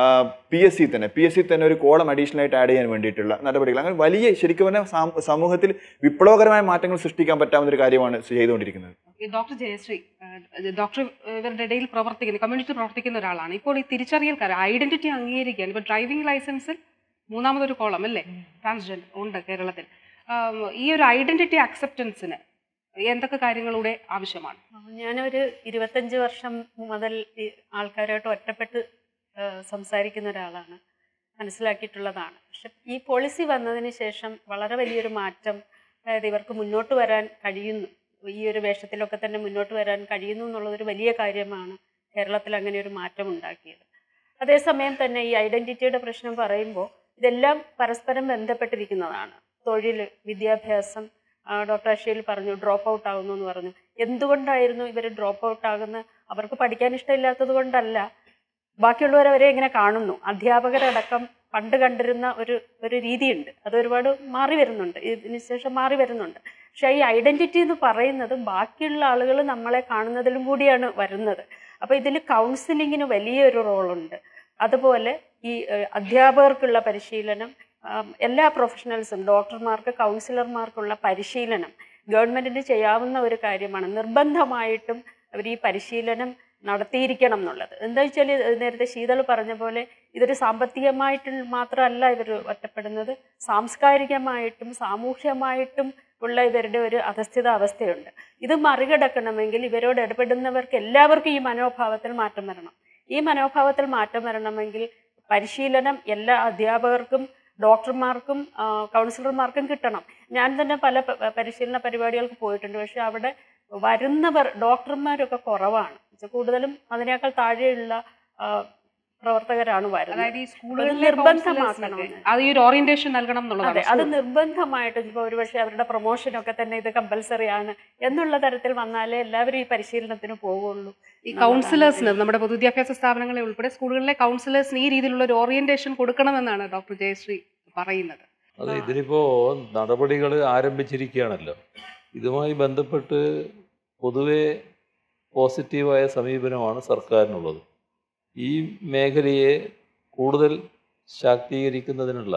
പി എസ് സി തന്നെ പി എസ് സി തന്നെ ഒരു കോളം അഡീഷണൽ ആയിട്ട് ആഡ് ചെയ്യാൻ വേണ്ടിയിട്ടുള്ള നടപടികൾ അങ്ങനെ വലിയ ശരിക്കും പറഞ്ഞാൽ സാമൂ- സമൂഹത്തിൽ വിപ്ലവകരമായ മാറ്റങ്ങൾ സൃഷ്ടിക്കാൻ പറ്റാവുന്ന ഒരു കാര്യമാണ് ചെയ്തുകൊണ്ടിരിക്കുന്നത് ഈ ഡോക്ടർ ജയശ്രീ ഏഹ് ഡോക്ടർ ഇവരുടെ ഇടയിൽ പ്രവർത്തിക്കുന്ന കമ്മ്യൂണിറ്റി പ്രവർത്തിക്കുന്ന ഒരാളാണ് ഇപ്പോൾ ഈ തിരിച്ചറിയൽ കാര്യം ഐഡന്റിറ്റി അംഗീകരിക്കാൻ ഇപ്പോൾ ഡ്രൈവിംഗ് ലൈസൻസിൽ മൂന്നാമതൊരു കോളം അല്ലേ ട്രാൻസ്ജെൻഡർ ഉണ്ട് കേരളത്തിൽ ആം, ഈ ഒരു ഐഡന്റിറ്റി അക്സെപ്റ്റൻസിന് എന്തൊക്കെ കാര്യങ്ങളുടെ ആവശ്യമാണ് ഞാനൊരു ഇരുപത്തഞ്ച് വർഷം മുതൽ ഈ ആൾക്കാരുമായിട്ട് ഒറ്റപ്പെട്ട് ആ, സംസാരിക്കുന്ന ഒരാളാണ് മനസ്സിലാക്കിയിട്ടുള്ളതാണ് പക്ഷെ ഈ പോളിസി വന്നതിന് ശേഷം വളരെ വലിയൊരു മാറ്റം അതായത് ഇവർക്ക് മുന്നോട്ട് വരാൻ കഴിയുന്നു ഈ ഒരു വേഷത്തിലൊക്കെ തന്നെ മുന്നോട്ട് വരാൻ കഴിയുന്നു എന്നുള്ളതൊരു വലിയ കാര്യമാണ് കേരളത്തിൽ അങ്ങനെ ഒരു മാറ്റം ഉണ്ടാക്കിയത് അതേസമയം തന്നെ ഈ ഐഡൻറ്റിറ്റിയുടെ പ്രശ്നം പറയുമ്പോൾ ഇതെല്ലാം പരസ്പരം ബന്ധപ്പെട്ടിരിക്കുന്നതാണ് തൊഴിൽ വിദ്യാഭ്യാസം ആ, ഡോക്ടർ അഷീൽ പറഞ്ഞു ഡ്രോപ്പ് ഔട്ട് ആകുന്നു എന്ന് പറഞ്ഞു എന്തുകൊണ്ടായിരുന്നു ഇവർ ഡ്രോപ്പ് ഔട്ട് ആകുന്നത് അവർക്ക് പഠിക്കാൻ ഇഷ്ടമില്ലാത്തത് കൊണ്ടല്ല ബാക്കിയുള്ളവർ അവരെ എങ്ങനെ കാണുന്നു അധ്യാപകരടക്കം പണ്ട് കണ്ടിരുന്ന ഒരു ഒരു രീതിയുണ്ട് അത് ഒരുപാട് മാറി വരുന്നുണ്ട് ഇതിന് ശേഷം മാറി വരുന്നുണ്ട് പക്ഷേ ഈ ഐഡൻറ്റിറ്റി എന്ന് പറയുന്നത് ബാക്കിയുള്ള ആളുകൾ നമ്മളെ കാണുന്നതിലും കൂടിയാണ് വരുന്നത് അപ്പോൾ ഇതിൽ കൗൺസിലിങ്ങിന് വലിയൊരു റോളുണ്ട് അതുപോലെ ഈ ഏഹ്, അധ്യാപകർക്കുള്ള പരിശീലനം ആം, എല്ലാ പ്രൊഫഷണൽസും ഡോക്ടർമാർക്ക് കൗൺസിലർമാർക്കുള്ള പരിശീലനം ഗവൺമെൻറ്റിന് ചെയ്യാവുന്ന ഒരു കാര്യമാണ് നിർബന്ധമായിട്ടും അവർ ഈ പരിശീലനം നടത്തിയിരിക്കണം എന്നുള്ളത് എന്താ വെച്ചാൽ നേരത്തെ ശീതൾ പറഞ്ഞ പോലെ ഇതൊരു സാമ്പത്തികമായിട്ട് മാത്രമല്ല ഇവർ ഒറ്റപ്പെടുന്നത് സാംസ്കാരികമായിട്ടും സാമൂഹ്യമായിട്ടും ഉള്ള ഇവരുടെ ഒരു അധസ്ഥിത അവസ്ഥയുണ്ട് ഇത് മറികടക്കണമെങ്കിൽ ഇവരോട് ഇടപെടുന്നവർക്ക് എല്ലാവർക്കും ഈ മനോഭാവത്തിൽ മാറ്റം വരണം ഈ മനോഭാവത്തിൽ മാറ്റം വരണമെങ്കിൽ പരിശീലനം എല്ലാ അധ്യാപകർക്കും ഡോക്ടർമാർക്കും ആ, കൗൺസിലർമാർക്കും കിട്ടണം ഞാൻ തന്നെ പല പ- പരിശീലന പരിപാടികൾക്ക് പോയിട്ടുണ്ട് പക്ഷെ അവിടെ വരുന്നവർ ഡോക്ടർമാരൊക്കെ കുറവാണ് എന്നുവെച്ചാൽ കൂടുതലും അതിനേക്കാൾ താഴെയുള്ള ആ, പ്രവർത്തകരാണ് വരുന്നത് അതായത് ഈ അത് സ്കൂളുകളിലെ നിർബന്ധമാക്കണം കൗൺസിലേഴ്സിനൊക്കെ അത് ഈ ഒരു ഓറിയന്റേഷൻ നൽകണം അതെ എന്നുള്ളതാണ് അത് നിർബന്ധമായിട്ടും ഇപ്പോൾ ഒരുപക്ഷെ അവരുടെ പ്രൊമോഷനൊക്കെ തന്നെ ഇത് കമ്പൽസറി ആണ് എന്നുള്ള തരത്തിൽ വന്നാലേ എല്ലാവരും ഈ പരിശീലനത്തിന് പോവുള്ളൂ ഈ കൗൺസിലേഴ്സിന് നമ്മുടെ പൊതുവിദ്യാഭ്യാസ സ്ഥാപനങ്ങളെ ഉൾപ്പെടെ സ്കൂളുകളിലെ കൗൺസിലേഴ്സിന് ഈ രീതിയിലുള്ള ഒരു ഓറിയന്റേഷൻ കൊടുക്കണമെന്നാണ് ഡോക്ടർ ജയശ്രീ പറയുന്നത് അത് ഇതിലിപ്പോൾ നടപടികൾ ആരംഭിച്ചിരിക്കുകയാണല്ലോ ഇതുമായി ബന്ധപ്പെട്ട് പൊതുവെ പോസിറ്റീവായ സമീപനമാണ് സർക്കാരിനുള്ളത് ഈ മേഖലയെ കൂടുതൽ ശാക്തീകരിക്കുന്നതിനുള്ള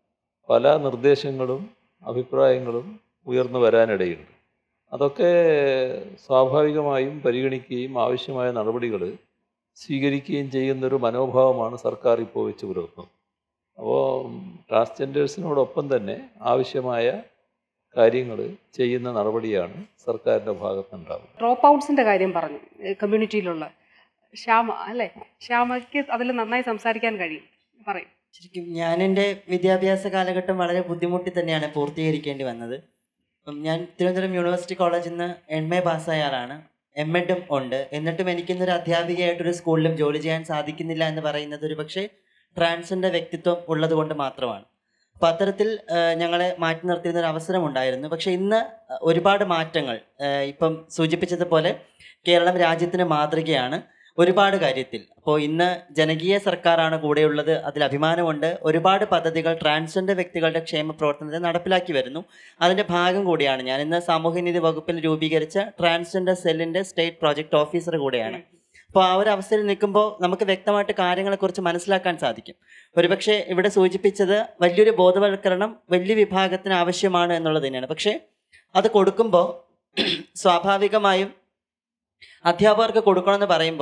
പല നിർദ്ദേശങ്ങളും അഭിപ്രായങ്ങളും ഉയർന്നു വരാനിടയുണ്ട് അതൊക്കെ സ്വാഭാവികമായും പരിഗണിക്കുകയും ആവശ്യമായ നടപടികൾ സ്വീകരിക്കുകയും ചെയ്യുന്നൊരു മനോഭാവമാണ് സർക്കാർ ഇപ്പോൾ വെച്ച് പുലർത്തുന്നത് അപ്പോൾ ട്രാൻസ്ജെൻഡേഴ്സിനോടൊപ്പം തന്നെ ആവശ്യമായ കാര്യങ്ങൾ ചെയ്യുന്ന നടപടിയാണ് സർക്കാരിൻ്റെ ഭാഗത്തുണ്ടാവുക ഡ്രോപ്പ് ഔട്ട്സിന്റെ കാര്യം പറഞ്ഞു ഏഹ് കമ്മ്യൂണിറ്റിയിലുള്ള ശ്യാമ അല്ലേ ശ്യാമയ്ക്ക് അതിൽ നന്നായി സംസാരിക്കാൻ കഴിയും പറയും ശരിക്കും ഞാൻ എൻ്റെ വിദ്യാഭ്യാസ കാലഘട്ടം വളരെ ബുദ്ധിമുട്ടി തന്നെയാണ് പൂർത്തീകരിക്കേണ്ടി വന്നത് അപ്പം ഞാൻ തിരുവനന്തപുരം യൂണിവേഴ്സിറ്റി കോളേജിൽ നിന്ന് എം എ പാസ്സായ ആളാണ് എം എഡും ഉണ്ട് എന്നിട്ടും എനിക്കിന്നൊരു അധ്യാപികയായിട്ടൊരു സ്കൂളിലും ജോലി ചെയ്യാൻ സാധിക്കുന്നില്ല എന്ന് പറയുന്നത് ഒരു പക്ഷേ ട്രാൻസിൻ്റെ വ്യക്തിത്വം ഉള്ളത് കൊണ്ട് മാത്രമാണ് അപ്പോൾ അത്തരത്തിൽ ആ, ഞങ്ങളെ മാറ്റി നിർത്തിയിരുന്ന ഒരു അവസരം ഉണ്ടായിരുന്നു പക്ഷേ ഇന്ന് ഒരുപാട് മാറ്റങ്ങൾ ആ, ഇപ്പം സൂചിപ്പിച്ചതുപോലെ കേരളം രാജ്യത്തിന് മാതൃകയാണ് ഒരുപാട് കാര്യത്തിൽ അപ്പോൾ ഇന്ന് ജനകീയ സർക്കാരാണ് കൂടെയുള്ളത് അതിൽ അഭിമാനമുണ്ട് ഒരുപാട് പദ്ധതികൾ ട്രാൻസ്ജെൻഡർ വ്യക്തികളുടെ ക്ഷേമ പ്രവർത്തനത്തെ നടപ്പിലാക്കി വരുന്നു അതിൻ്റെ ഭാഗം കൂടിയാണ് ഞാൻ ഇന്ന് സാമൂഹ്യനീതി വകുപ്പിൽ രൂപീകരിച്ച ട്രാൻസ്ജെൻഡർ സെല്ലിൻ്റെ സ്റ്റേറ്റ് പ്രോജക്റ്റ് ഓഫീസർ കൂടെയാണ് അപ്പോൾ ആ ഒരു അവസ്ഥയിൽ നിൽക്കുമ്പോൾ നമുക്ക് വ്യക്തമായിട്ട് കാര്യങ്ങളെക്കുറിച്ച് മനസ്സിലാക്കാൻ സാധിക്കും ഒരുപക്ഷെ ഇവിടെ സൂചിപ്പിച്ചത് വലിയൊരു ബോധവൽക്കരണം വലിയ വിഭാഗത്തിന് ആവശ്യമാണ് എന്നുള്ളത് തന്നെയാണ് പക്ഷേ അത് കൊടുക്കുമ്പോൾ സ്വാഭാവികമായും അധ്യാപകർക്ക് കൊടുക്കണമെന്ന് പറയുമ്പോൾ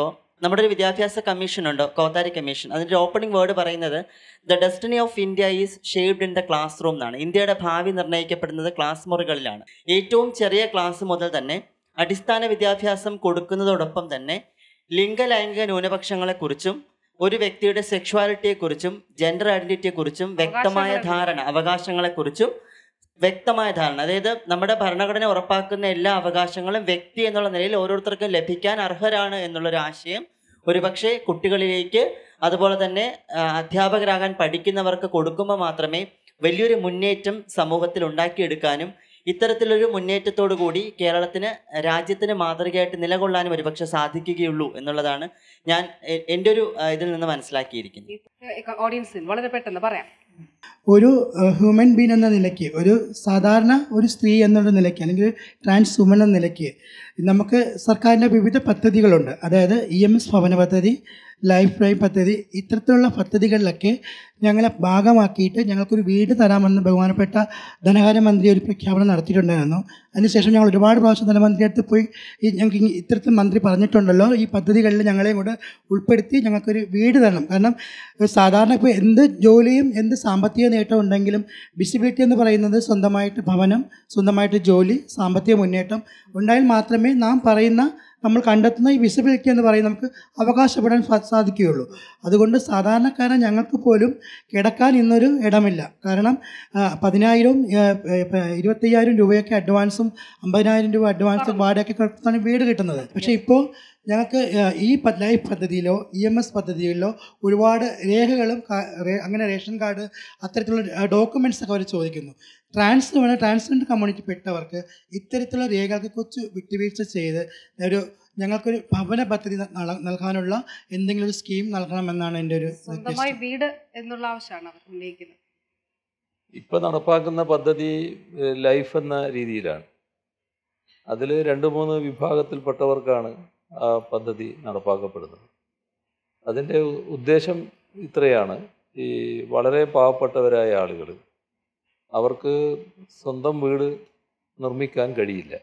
നമ്മുടെ ഒരു വിദ്യാഭ്യാസ കമ്മീഷൻ ഉണ്ട് കോത്താരി കമ്മീഷൻ അതിൻ്റെ ഓപ്പണിംഗ് വേർഡ് പറയുന്നത് the destiny of India is shaped in the classroom എന്നാണ് ഇന്ത്യയുടെ ഭാവി നിർണ്ണയിക്കപ്പെടുന്നത് ക്ലാസ് മുറികളിലാണ് ഏറ്റവും ചെറിയ ക്ലാസ് മുതൽ തന്നെ അടിസ്ഥാന വിദ്യാഭ്യാസം കൊടുക്കുന്നതോടൊപ്പം തന്നെ ലിംഗലൈംഗിക ന്യൂനപക്ഷങ്ങളെക്കുറിച്ചും ഒരു വ്യക്തിയുടെ സെക്ഷുവാലിറ്റിയെക്കുറിച്ചും ജെൻഡർ ഐഡന്റിറ്റിയെക്കുറിച്ചും വ്യക്തമായ ധാരണ അവകാശങ്ങളെക്കുറിച്ചും വ്യക്തമായ ധാരണ അതായത് നമ്മുടെ ഭരണഘടന ഉറപ്പാക്കുന്ന എല്ലാ അവകാശങ്ങളും വ്യക്തി എന്നുള്ള നിലയിൽ ഓരോരുത്തർക്കും ലഭിക്കാൻ അർഹരാണ് എന്നുള്ളൊരു ആശയം ഒരുപക്ഷെ കുട്ടികളിലേക്ക് അതുപോലെ തന്നെ ആ, അധ്യാപകരാകാൻ പഠിക്കുന്നവർക്ക് കൊടുക്കുമ്പോൾ മാത്രമേ വലിയൊരു മുന്നേറ്റം സമൂഹത്തിൽ ഉണ്ടാക്കിയെടുക്കാനും ഇത്തരത്തിലൊരു മുന്നേറ്റത്തോടു കൂടി കേരളത്തിന് രാജ്യത്തിന് മാതൃകയായിട്ട് നിലകൊള്ളാനും ഒരുപക്ഷെ സാധിക്കുകയുള്ളൂ എന്നുള്ളതാണ് ഞാൻ എ- എൻ്റെ ഒരു ആ, ഇതിൽ നിന്ന് മനസ്സിലാക്കിയിരിക്കുന്നത് ഓഡിയൻസിൽ വളരെ പെട്ടെന്ന് പറയാം ഒരു ഹ്യൂമൻ ബീൻ എന്ന നിലയ്ക്ക് ഒരു സാധാരണ ഒരു സ്ത്രീ എന്നുള്ള നിലയ്ക്ക് അല്ലെങ്കിൽ ട്രാൻസ് വുമൺ എന്ന നിലയ്ക്ക് നമുക്ക് സർക്കാരിൻ്റെ വിവിധ പദ്ധതികളുണ്ട് അതായത് ഇ എം എസ് ഭവന പദ്ധതി ലൈഫ് ടൈം പദ്ധതി ഇത്തരത്തിലുള്ള പദ്ധതികളിലൊക്കെ ഞങ്ങളെ ഭാഗമാക്കിയിട്ട് ഞങ്ങൾക്കൊരു വീട് തരാമെന്ന് ബഹുമാനപ്പെട്ട ധനകാര്യമന്ത്രി ഒരു പ്രഖ്യാപനം നടത്തിയിട്ടുണ്ടായിരുന്നു അതിനുശേഷം ഞങ്ങൾ ഒരുപാട് പ്രാവശ്യം ധനമന്ത്രിയുടെ അടുത്ത് പോയി ഈ ഞങ്ങൾക്ക് ഇ- ഇത്തരത്തിൽ മന്ത്രി പറഞ്ഞിട്ടുണ്ടല്ലോ ഈ പദ്ധതികളിൽ ഞങ്ങളെയും കൂടെ ഉൾപ്പെടുത്തി ഞങ്ങൾക്കൊരു വീട് തരണം കാരണം ഒരു സാധാരണ ഇപ്പോൾ എന്ത് ജോലിയും എന്ത് സാമ്പത്തിക നേട്ടം ഉണ്ടെങ്കിലും ഡിസബിലിറ്റി എന്ന് പറയുന്നത് സ്വന്തമായിട്ട് ഭവനം സ്വന്തമായിട്ട് ജോലി സാമ്പത്തിക മുന്നേറ്റം ഉണ്ടായാൽ മാത്രമേ നാം പറയുന്ന നമ്മൾ കണ്ടെത്തുന്ന ഈ വിസിബിലിറ്റി എന്ന് പറയുന്നത് നമുക്ക് അവകാശപ്പെടാൻ സാ- സാധിക്കുകയുള്ളൂ അതുകൊണ്ട് സാധാരണക്കാരൻ ഞങ്ങൾക്ക് പോലും കിടക്കാൻ ഇന്നൊരു ഇടമില്ല കാരണം ആ, പതിനായിരവും ആ, ആ, ഇരുപത്തയ്യായിരം രൂപയൊക്കെ അഡ്വാൻസും അമ്പതിനായിരം രൂപ അഡ്വാൻസും വാടകയൊക്കെ കൊടുത്താണ് വീട് കിട്ടുന്നത് പക്ഷേ ഇപ്പോൾ ഞങ്ങൾക്ക് ആ, ഈ പ- ലൈഫ് പദ്ധതിയിലോ ഇ എം എസ് പദ്ധതിയിലോ ഒരുപാട് രേഖകളും കാ- റേ- അങ്ങനെ റേഷൻ കാർഡ് അത്തരത്തിലുള്ള ഡോക്യുമെൻറ്റ്സ് ഒക്കെ അവർ ചോദിക്കുന്നു ട്രാൻസ് വേണം ട്രാൻസ്ജെൻഡർ കമ്മ്യൂണിറ്റി പെട്ടവർക്ക് ഇത്തരത്തിലുള്ള രേഖകൾക്ക് കൊച്ചു വിട്ടുവീഴ്ച ചെയ്ത് ഒരു ഞങ്ങൾക്കൊരു ഭവന പദ്ധതി നൽ- നൽകാനുള്ള എന്തെങ്കിലും ഒരു സ്കീം നൽകണമെന്നാണ് എൻ്റെ ഒരു സ്വന്തമായി വീട് എന്നുള്ള ആവശ്യമാണ് അവർ ഉന്നയിക്കുന്നത് ഇപ്പം നടപ്പാക്കുന്ന പദ്ധതി ഏഹ്, ലൈഫ് എന്ന രീതിയിലാണ് അതിൽ രണ്ട് മൂന്ന് വിഭാഗത്തിൽപ്പെട്ടവർക്കാണ് ആ പദ്ധതി നടപ്പാക്കപ്പെടുന്നത് അതിൻ്റെ ഉ- ഉദ്ദേശം ഇത്രയാണ് ഈ വളരെ പാവപ്പെട്ടവരായ ആളുകൾ അവർക്ക് സ്വന്തം വീട് നിർമ്മിക്കാൻ കഴിയില്ല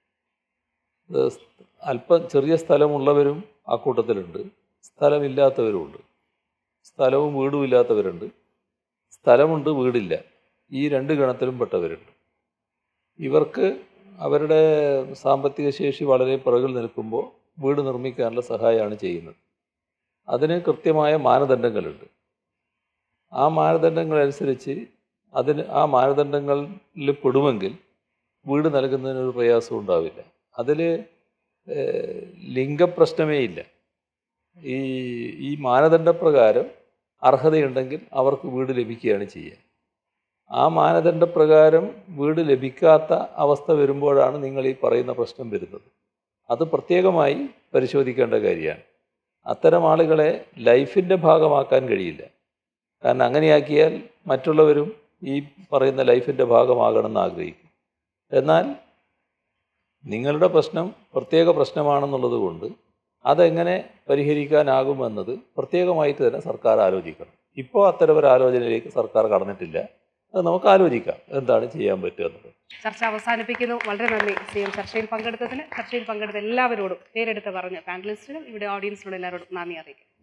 ഇത് സ്- അല്പം ചെറിയ സ്ഥലമുള്ളവരും ആ കൂട്ടത്തിലുണ്ട് സ്ഥലമില്ലാത്തവരുമുണ്ട് സ്ഥലവും വീടും ഇല്ലാത്തവരുണ്ട് സ്ഥലമുണ്ട് വീടില്ല ഈ രണ്ട് ഗണത്തിലും പെട്ടവരുണ്ട് ഇവർക്ക് അവരുടെ സാമ്പത്തിക ശേഷി വളരെ പിറകിൽ നിൽക്കുമ്പോൾ വീട് നിർമ്മിക്കാനുള്ള സഹായമാണ് ചെയ്യുന്നത് അതിന് കൃത്യമായ മാനദണ്ഡങ്ങളുണ്ട് ആ മാനദണ്ഡങ്ങളനുസരിച്ച് അതിന് ആ മാനദണ്ഡങ്ങളിൽ പെടുമെങ്കിൽ വീട് നൽകുന്നതിനൊരു പ്രയാസം ഉണ്ടാവില്ല അതിൽ ലിംഗപ്രശ്നമേ ഇല്ല ഈ ഈ മാനദണ്ഡപ്രകാരം അർഹതയുണ്ടെങ്കിൽ അവർക്ക് വീട് ലഭിക്കുകയാണ് ചെയ്യുക ആ മാനദണ്ഡപ്രകാരം വീട് ലഭിക്കാത്ത അവസ്ഥ വരുമ്പോഴാണ് നിങ്ങൾ ഈ പറയുന്ന പ്രശ്നം വരുന്നത് അത് പ്രത്യേകമായി പരിശോധിക്കേണ്ട കാര്യമാണ് അത്തരം ആളുകളെ ലൈഫിൻ്റെ ഭാഗമാക്കാൻ കഴിയില്ല കാരണം അങ്ങനെയാക്കിയാൽ മറ്റുള്ളവരും ഈ പറയുന്ന ലൈഫിൻ്റെ ഭാഗമാകണമെന്ന് ആഗ്രഹിക്കും എന്നാൽ നിങ്ങളുടെ പ്രശ്നം പ്രത്യേക പ്രശ്നമാണെന്നുള്ളത് കൊണ്ട് അതെങ്ങനെ പരിഹരിക്കാനാകുമെന്നത് പ്രത്യേകമായിട്ട് തന്നെ സർക്കാർ ആലോചിക്കണം ഇപ്പോൾ അത്തരം ഒരു ആലോചനയിലേക്ക് സർക്കാർ കടന്നിട്ടില്ല അത് നമുക്ക് ആലോചിക്കാം എന്താണ് ചെയ്യാൻ പറ്റുക എന്നുള്ളത് ചർച്ച അവസാനിപ്പിക്കുന്നു വളരെ നന്ദി സി എം ചർച്ചയിൽ പങ്കെടുത്തതിന് ചർച്ചയിൽ പങ്കെടുത്ത എല്ലാവരോടും പേരെടുത്ത് പറഞ്ഞ പാനലിസ്റ്റുകൾ ഇവിടെ ഓഡിയൻസിലുള്ള എല്ലാവരോടും നന്ദി അറിയിക്കുന്നു